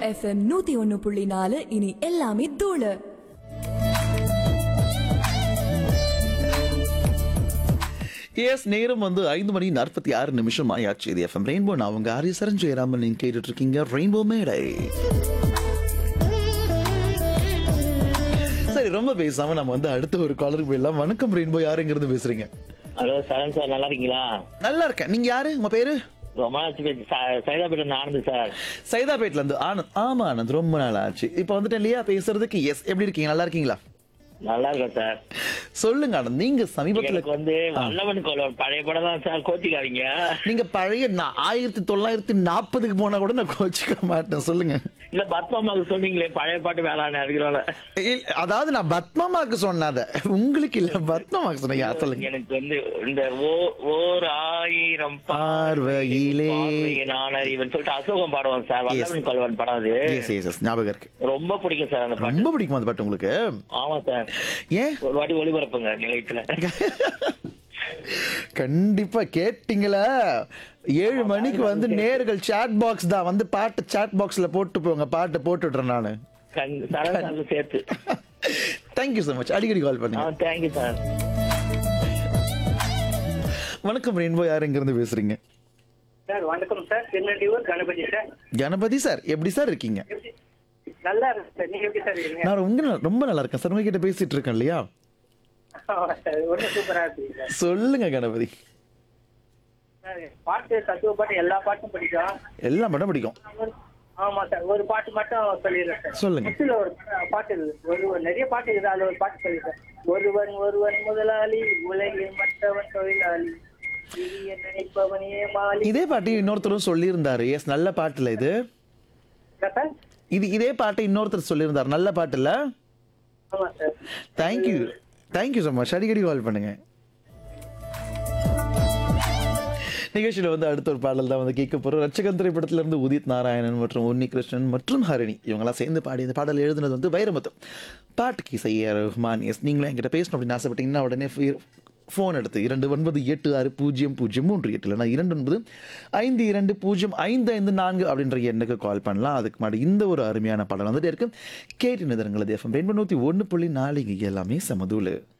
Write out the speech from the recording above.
FM நூத்தி ஒன்னு புள்ளி நாலு இனி எல்லாமே தூளு எஸ் நேரம் வந்து ஐந்து மணி நாற்பத்தி ஆறு நிமிஷம் ஆயாச்சு இது எஃப்எம் ரெயின்போ நான் உங்க ஆரிய சரஞ்சயராமன் நீங்க கேட்டுட்டு இருக்கீங்க ரெயின்போ மேடை சரி ரொம்ப பேசாம நம்ம வந்து அடுத்த ஒரு காலருக்கு போயிடலாம் வணக்கம் ரெயின்போ யாருங்கிறது பேசுறீங்க ஹலோ சரண் சார் நல்லா இருக்கீங்களா நல்லா இருக்கேன் நீங்க யாரு உங்க பேரு ரொம்ப நாள் ஆச்சு பேசி சைதாபேட்டன் ஆனந்த் சார் சைதாபேட்ல இருந்து ஆனந்த் ஆமா ஆனந்த் ரொம்ப நாள் ஆச்சு இப்போ வந்துட்டு இல்லையா பேசுறதுக்கு எஸ் எப்படி இருக்கீங்க நல்லா இருக்கீங்களா நல்லா இருக்கேன் சார் சொல்லுங்க ஆனந்த் நீங்க சமீபத்துல எனக்கு வந்து வல்லவன் கோலவன் பழைய படம் தான் சார் கோச்சிக்காதீங்க நீங்க பழைய நா- ஆயிரத்தி தொள்ளாயிரத்தி நாற்பதுக்கு போனா கூட நான் கோச்சிக்க மாட்டேன் சொல்லுங்க இல்ல பத்மாவுக்கு சொன்னீங்களே பழைய பாட்டு வேளாண் இருக்கிறோம் இல்ல, அதாவது நான் பத்மமாக்கு சொன்னாத உங்களுக்கு இல்ல பத்மமாக்கு சொன்னீங்க சொல்லுங்க எனக்கு வந்து இந்த ஓ- ஓர் ஆயிரம் பார்வையிலே. நான் அறிவன் சொல்லிட்டு அசோகம் பாடுவான் சார் வல்லவன் கோலவன் படம் அது எஸ் எஸ் எஸ் ஞாபகம் இருக்கு ரொம்ப பிடிக்கும் சார் அந்த பாட்டு ரொம்ப பிடிக்குமா அந்த பாட்டு உங்களுக்கு ஆமா சார் ஏன் ஒரு வாட்டி ஒளிபரப்புங்க நிலையத்துல கண்டிப்பா கேட்டீங்களா ஏழு மணிக்கு வந்து நேர்கள் சாட் பாக்ஸ் தான் வந்து பாட்டு சாட் பாக்ஸ்ல போட்டு போங்க பாட்டு போட்டு விடுறேன் நானு கண்- சரண் சார் சேர்த்து தேங்க்யூ so மச் அடிக்கடி கால் ஆ பண்ணுங்க தேங்க்யூ சார் வணக்கம் ரெயின்போ யார் எங்க இருந்து பேசுறீங்க சார் வணக்கம் sir Tirunelvelur Ganapathi sir Ganapathi sir எப்படி சார் இருக்கீங்க எப்படி நல்லா இருக்கு சார் நீங்க எப்படி சார் இருக்கீங்க நான் ரொம்ப நல்- ரொம்ப நல்லா இருக்கேன் சார் உங்ககிட்ட பேசிட்டு இருக்கேன் இல்லையா ஆமா சார் ஒன்றும் சூப்பரா இருக்கு சார் சொல்லுங்க கணபதி சார் பாட்டு தத்துவ பாட்டு எல்லா பாட்டும் பிடிக்கும் எல்லாம் மட்டும் பிடிக்கும் ஆமா சார் ஒரு பாட்டு மட்டும் சொல்லிடுறேன் சார் சொல்லுங்க. முத்துல ஒரு பாட்டு இருக்குது ஒரு ஒரு நிறைய பாட்டு இருக்குது அதுல ஒரு பாட்டு சொல்லிடுறேன் ஒருவன் ஒருவன் முதலாளி உலகில் மற்றவன் தொழிலாளி சிறிய நினைப்பவனே மாலி இதே பாட்டு இன்னொருத்தரும் சொல்லியிருந்தாரு எஸ் நல்ல பாட்டுல இது சார் இது இதே பாட்டு இன்னொருத்தர் சொல்லியிருந்தார் நல்ல பாட்டுல ஆமா sir thank you thank you so much அடிக்கடி கால் பண்ணுங்க நிகழ்ச்சியில் வந்து அடுத்த ஒரு பாடல் தான் வந்து கேட்க போகிறோம் ரட்சகன் திரைப்படத்துல இருந்து உதித் நாராயணன் மற்றும் உன்னி கிருஷ்ணன் மற்றும் ஹரிணி இவங்கெல்லாம் சேர்ந்து பாடி இந்த பாடல் எழுதுனது வந்து வைரமுத்து பாட்டுக்கு செய்ய ரஹ்மான் எஸ் நீங்களும் என்கிட்ட பேசணும் அப்படின்னு ஆசைப்பட்டீங்கன்னா உடனே ஃபோன் எடுத்து இரண்டு ஒன்பது எட்டு ஆறு பூஜ்ஜியம் பூஜ்ஜியம் மூன்று எட்டு இல்லைனா இரண்டு ஒன்பது ஐந்து இரண்டு பூஜ்ஜியம் ஐந்து ஐந்து நான்கு அப்படின்ற எண்ணுக்கு கால் பண்ணலாம் அதுக்கு முன்னாடி இந்த ஒரு அருமையான பாடல் வந்துட்டு இருக்கு கேட்டு நிதரங்களது எஃப்எம் ரெண்டு நூற்றி ஒன்று புள்ளி நாலு இங்கே எல்லாமே சமதூளு